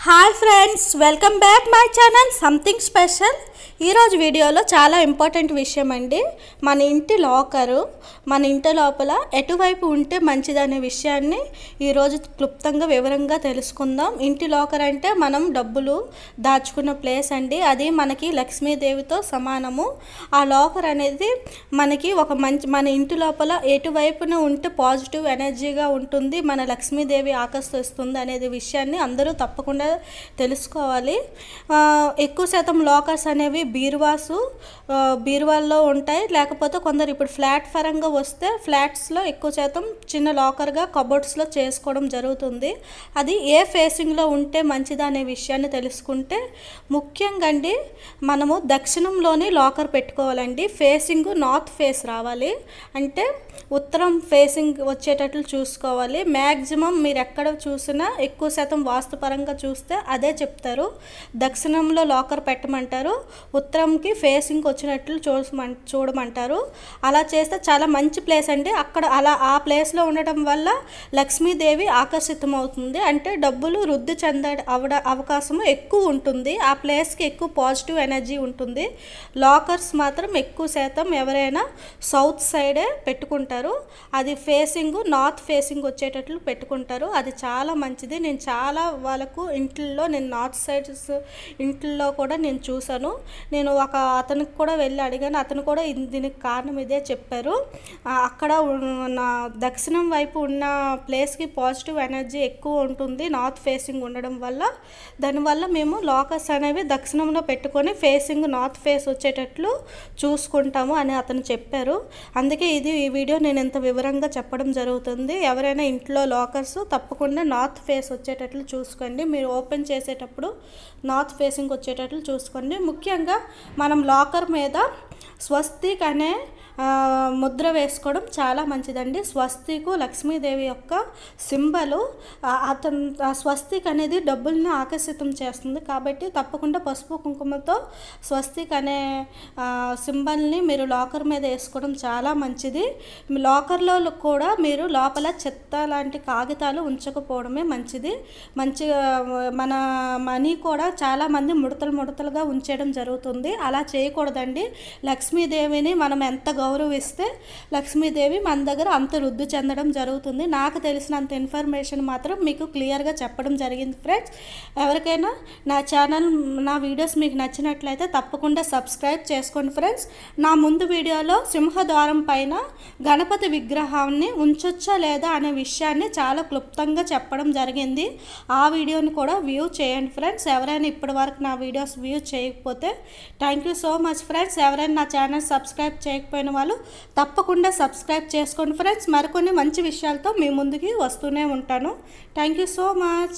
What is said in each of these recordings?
hi friends welcome back my channel something special ఈరోజు వీడియోలో చాలా ఇంపార్టెంట్ విషయం అండి మన ఇంటి లాకరు మన ఇంటి లోపల ఎటువైపు ఉంటే మంచిదనే విషయాన్ని ఈరోజు క్లుప్తంగా వివరంగా తెలుసుకుందాం ఇంటి లాకర్ అంటే మనం డబ్బులు దాచుకున్న ప్లేస్ అండి అది మనకి లక్ష్మీదేవితో సమానము ఆ లాకర్ అనేది మనకి ఒక మంచి మన ఇంటి లోపల ఎటువైపున ఉంటే పాజిటివ్ ఎనర్జీగా ఉంటుంది మన లక్ష్మీదేవి ఆకర్షిస్తుంది అనేది విషయాన్ని అందరూ తప్పకుండా తెలుసుకోవాలి ఆ, ఎక్కువ శాతం లాకర్స్ అనేవి బీరువాసు ఆ, బీరువాల్లో ఉంటాయి లేకపోతే కొందరు ఇప్పుడు ఫ్లాట్ పరంగా వస్తే ఫ్లాట్స్లో ఎక్కువ శాతం చిన్న లాకర్గా కబోర్డ్స్లో చేసుకోవడం జరుగుతుంది అది ఏ ఫేసింగ్లో ఉంటే మంచిది అనే విషయాన్ని తెలుసుకుంటే ముఖ్యంగా అండి మనము దక్షిణంలోని లాకర్ పెట్టుకోవాలండి ఫేసింగ్ నార్త్ ఫేస్ రావాలి అంటే ఉత్తరం ఫేసింగ్ వచ్చేటట్లు చూసుకోవాలి మ్యాక్సిమం మీరు ఎక్కడ చూసినా ఎక్కువ శాతం వాస్తుపరంగా చూస్తే అదే చెప్తారు దక్షిణంలో లాకర్ పెట్టమంటారు ఉత్తరంకి ఫేసింగ్ వచ్చినట్లు చూసమం చూడమంటారు అలా చేస్తే చాలా మంచి ప్లేస్ అండి అక్కడ అలా ఆ ప్లేస్లో ఉండటం వల్ల లక్ష్మీదేవి ఆకర్షితమవుతుంది అంటే డబ్బులు వృద్ధి చెంద అవడ అవకాశం ఎక్కువ ఉంటుంది ఆ ప్లేస్కి ఎక్కువ పాజిటివ్ ఎనర్జీ ఉంటుంది లాకర్స్ మాత్రం ఎక్కువ శాతం ఎవరైనా సౌత్ సైడే పెట్టుకుంటారు అది ఫేసింగ్ నార్త్ ఫేసింగ్ వచ్చేటట్లు పెట్టుకుంటారు అది చాలా మంచిది నేను చాలా వాళ్ళకు ఇంట్లో నేను నార్త్ సైడ్స్ ఇంట్లో కూడా నేను చూశాను నేను ఒక అతనికి కూడా వెళ్ళి అడిగాను అతను కూడా ఇన్- దీనికి కారణం ఇదే చెప్పారు ఆ, అక్కడ ఉన్న దక్షిణం వైపు ఉన్న ప్లేస్కి పాజిటివ్ ఎనర్జీ ఎక్కువ ఉంటుంది నార్త్ ఫేసింగ్ ఉండడం వల్ల దానివల్ల మేము లాకర్స్ అనేవి దక్షిణంలో పెట్టుకొని ఫేసింగ్ నార్త్ ఫేస్ వచ్చేటట్లు చూసుకుంటాము అని అతను చెప్పారు అందుకే ఇది ఈ వీడియో నేను ఇంత వివరంగా చెప్పడం జరుగుతుంది ఎవరైనా ఇంట్లో లాకర్స్ తప్పకుండా నార్త్ ఫేస్ వచ్చేటట్లు చూసుకోండి మీరు ఓపెన్ చేసేటప్పుడు నార్త్ ఫేసింగ్ వచ్చేటట్లు చూసుకోండి ముఖ్యంగా మనం లాకర్ మీద స్వస్తిక్ అనే ఆ, ముద్ర వేసుకోవడం చాలా మంచిదండి స్వస్తికు లక్ష్మీదేవి యొక్క సింబలు అతను ఆ స్వస్తిక్ అనేది డబ్బుల్ని ఆకర్షితం చేస్తుంది కాబట్టి తప్పకుండా పసుపు కుంకుమతో స్వస్తిక్ అనే ఆ, సింబల్ని మీరు లాకర్ మీద వేసుకోవడం చాలా మంచిది మీ లాకర్లో కూడా మీరు లోపల చెత్త లాంటి కాగితాలు ఉంచకపోవడమే మంచిది మంచిగా మన మనీ కూడా చాలామంది ముడతలు ముడతలుగా ఉంచేయడం జరుగుతుంది అలా చేయకూడదండి లక్ష్మీదేవిని మనం ఎంత గౌరవిస్తే లక్ష్మీదేవి మన దగ్గర అంత వృద్ధి చెందడం జరుగుతుంది నాకు తెలిసినంత ఇన్ఫర్మేషన్ మాత్రం మీకు క్లియర్గా చెప్పడం జరిగింది ఫ్రెండ్స్ ఎవరికైనా నా ఛానల్ నా వీడియోస్ మీకు నచ్చినట్లయితే తప్పకుండా సబ్స్క్రైబ్ చేసుకోండి ఫ్రెండ్స్ నా ముందు వీడియోలో సింహద్వారం పైన గణపతి విగ్రహాన్ని ఉంచొచ్చా లేదా అనే విషయాన్ని చాలా క్లుప్తంగా చెప్పడం జరిగింది ఆ వీడియోని కూడా వ్యూ చేయండి ఫ్రెండ్స్ ఎవరైనా ఇప్పటి వరకు నా వీడియోస్ వ్యూ చేయకపోతే thank you so much friends ఎవరైనా నా ఛానల్ సబ్స్క్రైబ్ చేయకపోయిన వాళ్ళు తప్పకుండా సబ్స్క్రైబ్ చేసుకోండి ఫ్రెండ్స్ మరికొన్ని మంచి విషయాలతో మీ ముందుకి వస్తూనే ఉంటాను థ్యాంక్ యూ సో మచ్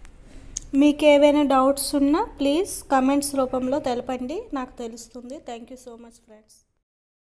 మీకు ఏవైనా డౌట్స్ ఉన్నా ప్లీజ్ కమెంట్స్ రూపంలో తెలపండి నాకు తెలుస్తుంది thank you so much friends